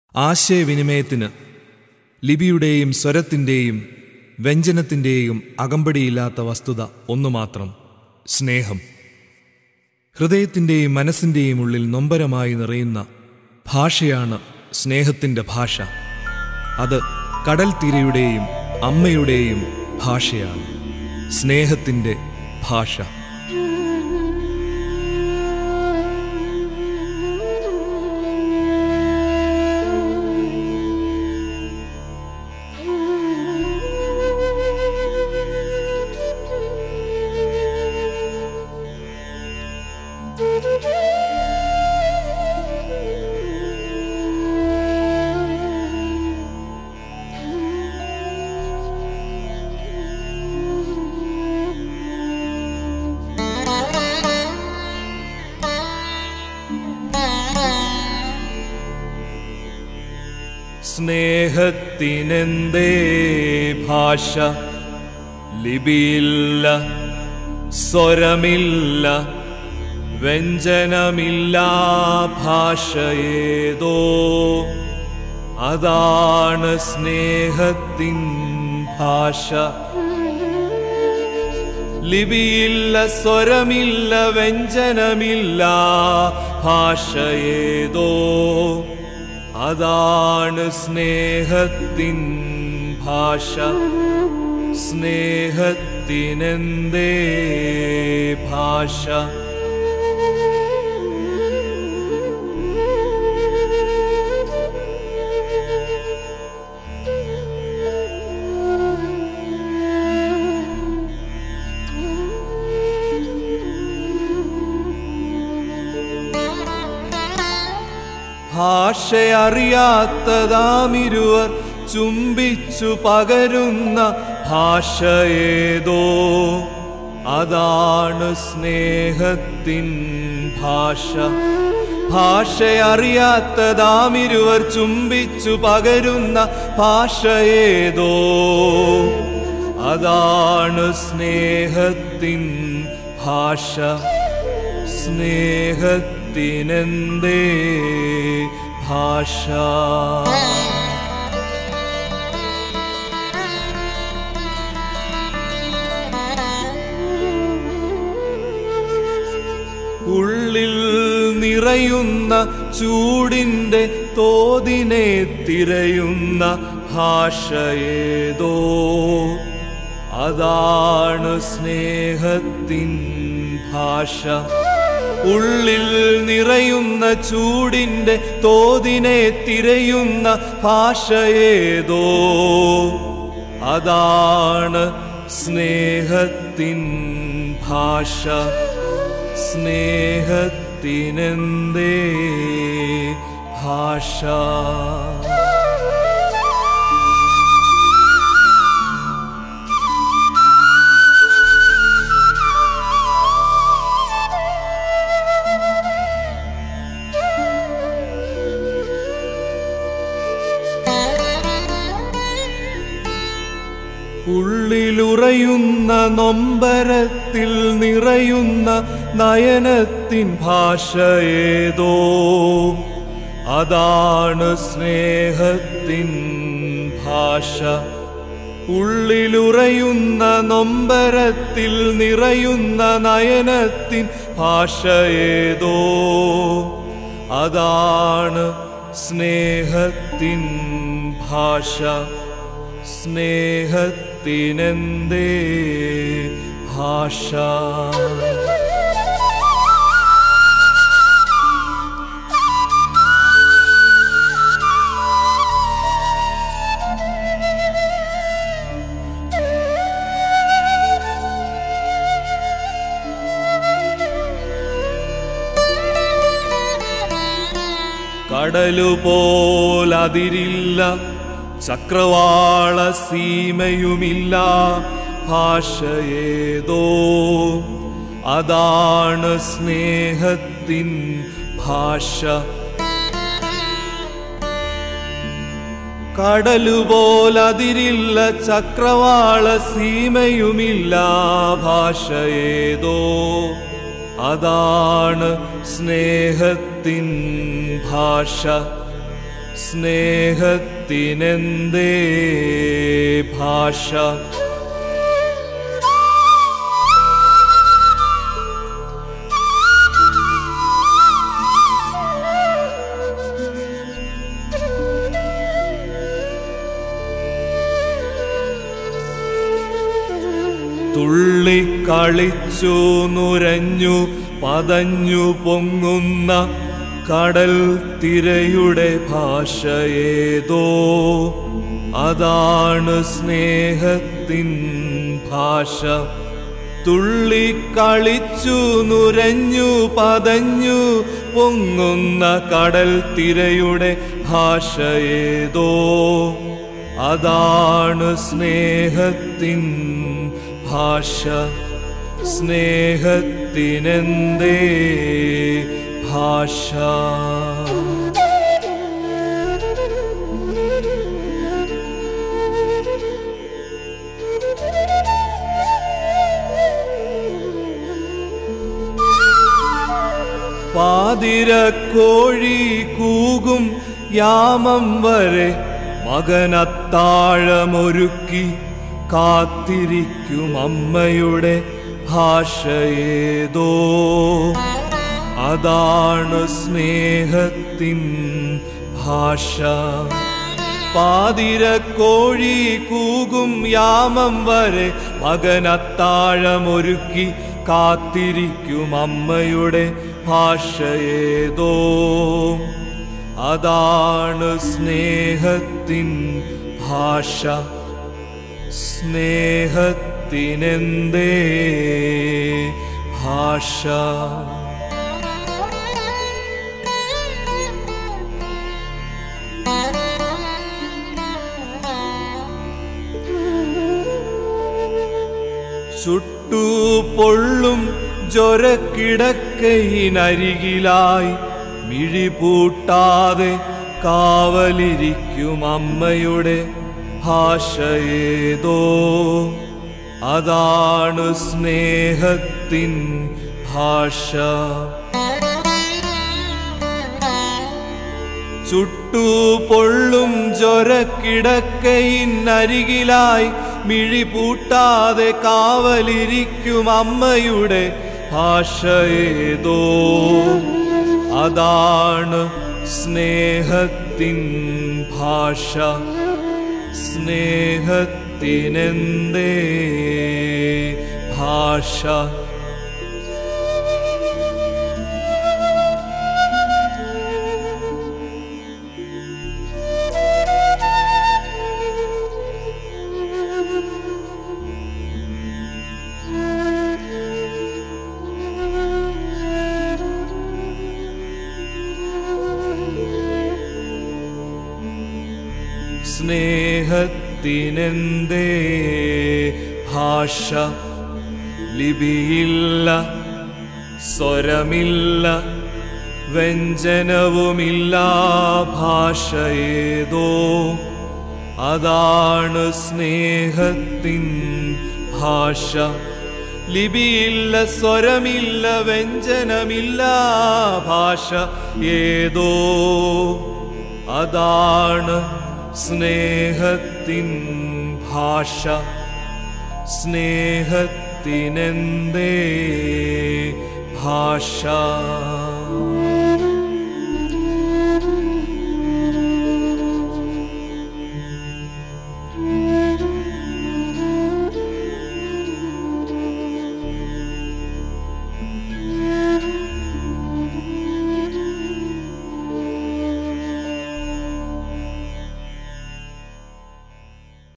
ആശയവിനിമയത്തിന് ലിപിയുടെയും സ്വരത്തിൻ്റെയും വ്യഞ്ജനത്തിൻ്റെയും അകമ്പടിയില്ലാത്ത വസ്തുത ഒന്നു മാത്രം സ്നേഹം ഹൃദയത്തിൻ്റെയും മനസ്സിൻ്റെയും ഉള്ളിൽ നൊമ്പരമായി നിറയുന്ന ഭാഷയാണ് സ്നേഹത്തിൻ്റെ ഭാഷ അത് കടൽ തീരയുടെയും അമ്മയുടെയും ഭാഷയാണ് സ്നേഹത്തിൻ്റെ ഭാഷ സ്നേഹത്തിനെന്തേ ഭാഷ ലിപിയില്ല സ്വരമില്ല വ്യഞ്ജനമില്ല ഭാഷയേതോ അതാണ് സ്നേഹത്തിൻ ഭാഷ ലിപിയില്ല സ്വരമില്ല വ്യഞ്ജനമില്ല ഭാഷയേതോ അതാണ് സ്നേഹത്തിൻ ഭാഷ സ്നേഹത്തിനെന്തേ ഭാഷ ഭാഷയറിയാത്തതാമിരുവർ ചുംബിച്ചു പകരുന്ന ഭാഷയേതോ അതാണ് സ്നേഹത്തിൻ ഭാഷ ഭാഷയറിയാത്തതാമിരുവർ ചുംബിച്ചു പകരുന്ന ഭാഷയേതോ അതാണ് സ്നേഹത്തിൻ ഭാഷ സ്നേഹത്തിനെന്തേ ഭാഷ ഉള്ളിൽ നിറയുന്ന ചൂടിൻ്റെ തോതിനെ തിരയുന്ന ഭാഷയേതോ അതാണ് സ്നേഹത്തിൻ ഭാഷ ഉള്ളിൽ നിറയുന്ന ചൂടിൻ്റെ തോതിനെ തിരയുന്ന ഭാഷയേതോ അതാണ് സ്നേഹത്തിൻ ഭാഷ സ്നേഹത്തിനെന്തേ ഭാഷ ഉള്ളിലുറയുന്ന നൊമ്പരത്തിൽ നിറയുന്ന നയനത്തിൻ ഭാഷയേതോ അതാണ് സ്നേഹത്തിൻ ഭാഷ ഉള്ളിലുറയുന്ന നൊമ്പരത്തിൽ നിറയുന്ന നയനത്തിൻ ഭാഷയേതോ അതാണ് സ്നേഹത്തിൻ ഭാഷ സ്നേഹത്തിനെന്തേ ഭാഷ കടലുപോലതിരില്ല ചക്രവാള സീമയുമില്ല ഭാഷയേതോ അതാണ് സ്നേഹത്തിൻ ഭാഷ കടലുപോലതിരില്ല ചക്രവാള സീമയുമില്ല ഭാഷയേതോ അതാണ് സ്നേഹത്തിൻ ഭാഷ സ്നേഹത്തിനെന്തേ ഭാഷ തുള്ളിക്കളിച്ചു നുരഞ്ഞു പതഞ്ഞു പൊങ്ങുന്ന കടൽ തിരയുടെ ഭാഷയേതോ അതാണ് സ്നേഹത്തിൻ ഭാഷ തുള്ളിക്കളിച്ചു നുരഞ്ഞു പതഞ്ഞു പൊങ്ങുന്ന കടൽ തിരയുടെ ഭാഷയേതോ അതാണ് സ്നേഹത്തിൻ ഭാഷ സ്നേഹത്തിനെന്തേ ഭാഷ പാതിരക്കോഴി കൂകും യാമം വരെ മകനത്താഴമൊരുക്കി കാത്തിരിക്കും അമ്മയുടെ ഭാഷയേതോ അതാണ് സ്നേഹത്തിൻ ഭാഷ പാതിരക്കോഴി കൂകും യാമം വരെ മകനത്താഴമൊരുക്കി കാത്തിരിക്കും അമ്മയുടെ ഭാഷയേതോ അതാണ് സ്നേഹത്തിൻ ഭാഷ സ്നേഹത്തിനെന്തേ ഭാഷ ചുട്ടു പൊള്ളും ജൊരക്കിടക്കയിനരികിലായി മിഴിപൂട്ടാതെ കാവലിരിക്കും അമ്മയുടെ ഭാഷയേതോ അതാണ് സ്നേഹത്തിൻ ഭാഷ ചുട്ടു പൊള്ളും ജൊരക്കിടക്കയിനരികിലായി മിഴി പൂട്ടാതെ കാവലിരിക്കും അമ്മയുടെ ഭാഷയേതോ അതാണ് സ്നേഹത്തിൻ ഭാഷ സ്നേഹത്തിനെന്തേ ഭാഷ സ്നേഹത്തിനെന്തേ ഭാഷ ലിപിയില്ല സ്വരമില്ല വ്യഞ്ജനവുമില്ല ഭാഷയേതോ അതാണ് സ്നേഹത്തിൻ ഭാഷ ലിപിയില്ല സ്വരമില്ല വ്യഞ്ജനമില്ല ഭാഷ ഏതോ അതാണ് സ്നേഹത്തിൻ ഭാഷ സ്നേഹത്തിനെന്തേ ഭാഷ